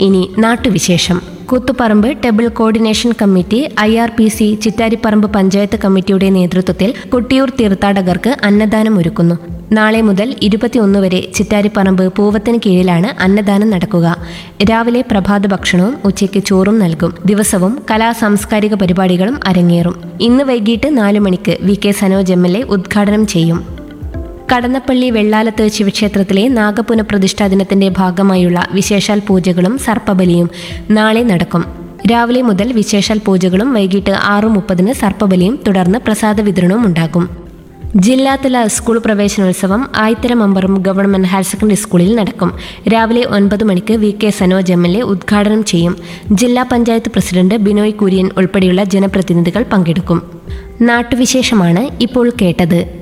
ഇനി നാട്ടുവിശേഷം കൂത്തുപറമ്പ് ടെബിൾ coordination committee I R P C Chittariparamba panchayat കമ്മിറ്റിയുടെ നേതൃത്വത്തിൽ കൊട്ടിയൂർ തീർത്ഥാടകർക്ക് അന്നദാനം ഒരുക്കുന്നു നാളെ മുതൽ ഇരുപത്തിയൊന്ന് വരെ ചിറ്റാരിപ്പറമ്പ് പൂവത്തിന് കീഴിലാണ് അന്നദാനം നടക്കുക രാവിലെ പ്രഭാത ഭക്ഷണവും ഉച്ചയ്ക്ക് ചോറും നൽകും ദിവസവും കലാ സാംസ്കാരിക പരിപാടികളും അരങ്ങേറും ഇന്ന് വൈകിട്ട് നാലു മണിക്ക് V K Sanoj M L A ഉദ്ഘാടനം ചെയ്യും കടന്നപ്പള്ളി വെള്ളാലത്ത് ശിവക്ഷേത്രത്തിലെ നാഗപുനഃപ്രതിഷ്ഠാ ദിനത്തിന്റെ ഭാഗമായുള്ള വിശേഷാൽ പൂജകളും സർപ്പബലിയും നാളെ നടക്കും രാവിലെ മുതൽ വിശേഷാൽ പൂജകളും വൈകിട്ട് ആറു മുപ്പതിന് സർപ്പബലിയും തുടർന്ന് പ്രസാദ വിതരണവും ഉണ്ടാകും ജില്ലാതല സ്കൂൾ പ്രവേശനോത്സവം ആയിത്തര മമ്പറും ഗവൺമെന്റ് ഹയർ സെക്കൻഡറി സ്കൂളിൽ നടക്കും രാവിലെ ഒൻപത് മണിക്ക് V K Sanoj M L A ഉദ്ഘാടനം ചെയ്യും ജില്ലാ പഞ്ചായത്ത് പ്രസിഡന്റ് ബിനോയ് കുര്യൻ ഉൾപ്പെടെയുള്ള ജനപ്രതിനിധികൾ പങ്കെടുക്കും നാട്ടുവിശേഷമാണ് ഇപ്പോൾ കേട്ടത്